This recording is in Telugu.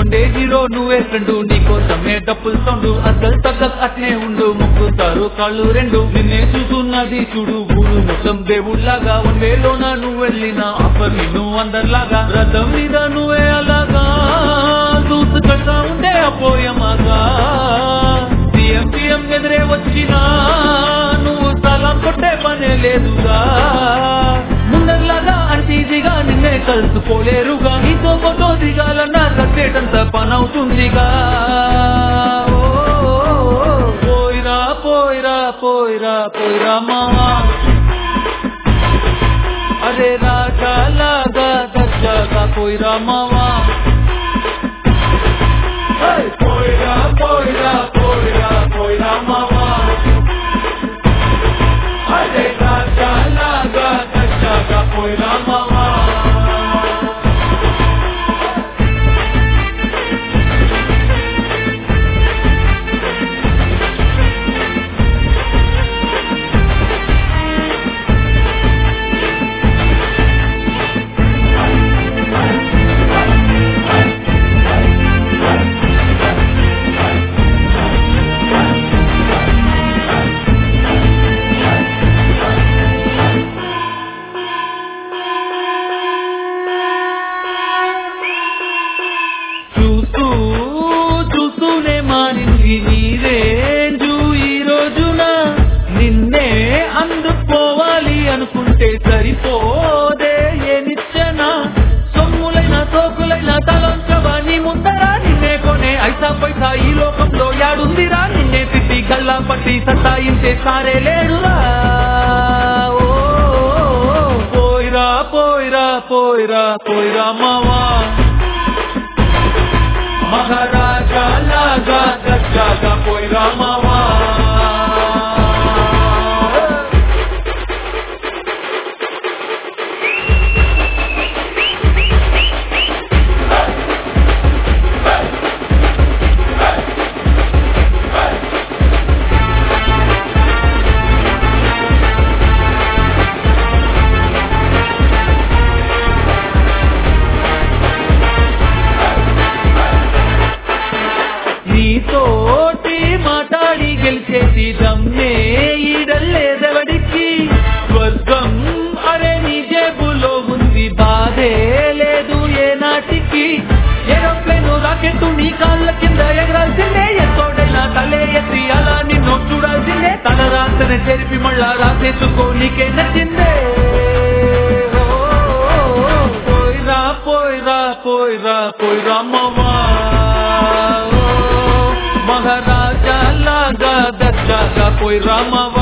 ఉండే హీరో నువ్వే ఫ్రెండు నీకోసమే డప్పులు సౌండ్ అసలు తగ్గ అట్నే ఉండు ముక్కుతారు కాళ్ళు రెండు నిన్నే చూస్తున్నది చూడు ఊరు మొత్తం దేవుళ్ళగా వేలోన నువ్వు వెళ్ళిన ఆఫర్ నిన్ను అందరిలాగా రథం మీద నువ్వే అలాగా దూసుకెళ్తా ఉంటే అపోయమాగా సీఎం సీఎం ఎదురే వచ్చినా నువ్వు సలాం కొట్టే పనే లేదుగా ముందర్లాగా అంటీదిగా నిన్నే కలుసుకోలేరుగా నీతో ఫోటో దిగాలన్నా కట్టేటంత పనవుతుందిగా ఓ, పోయిరా పోయిరా పోయిరా పోయిరా మావా అరే రాజా లాగా దర్జాగా పోయిరా మావా Hey, పోయిరా పోయిరా పోయిరా పోయిరా మావా అరే రాజా లాగా దర్జాగా పోయిరా మావా చూస్తూ చూస్తూనే మారింది నీరేంజు ఈ రోజున నిన్నే అందుకోవాలి అనుకుంటే సరిపోదే ఏ నిచ్చెన సొమ్ములైన తోకులైన తలంచవని ముందరా నిన్నే కొనే ఐసా పైసా ఈ లోకంలో యాడుందిరా నిన్నే తిట్టి గల్లా పట్టి సత్తాయించే సారే లేడురా ఓ, పోయిరా పోయిరా పోయిరా పోయిరా మావా మహారాజా లాగా దర్జాగా పోయిరా మావా నీతోటి మాట్లాడి గెలిచేసి దమ్మే ఈడల్లేదెవడికి స్వర్గం అరే నీ జేబులో ఉంది బాధే లేదు ఏ నాటికి ఏరోప్లేన్ రాకెట్ నీ కాళ్ళ కింద ఎగరాల్సిందే ఎంతోడైనా తలే ఎత్తి అలా నిన్ను చూడాల్సిందే తన రాతన చెరిపి మళ్ళా రాసేసుకో నీకే నచ్చిందే ఓ, పోయిరా పోయిరా పోయిరా పోయిరా మావా మహారాజా లాగా దర్జాగా పోయిరా మావా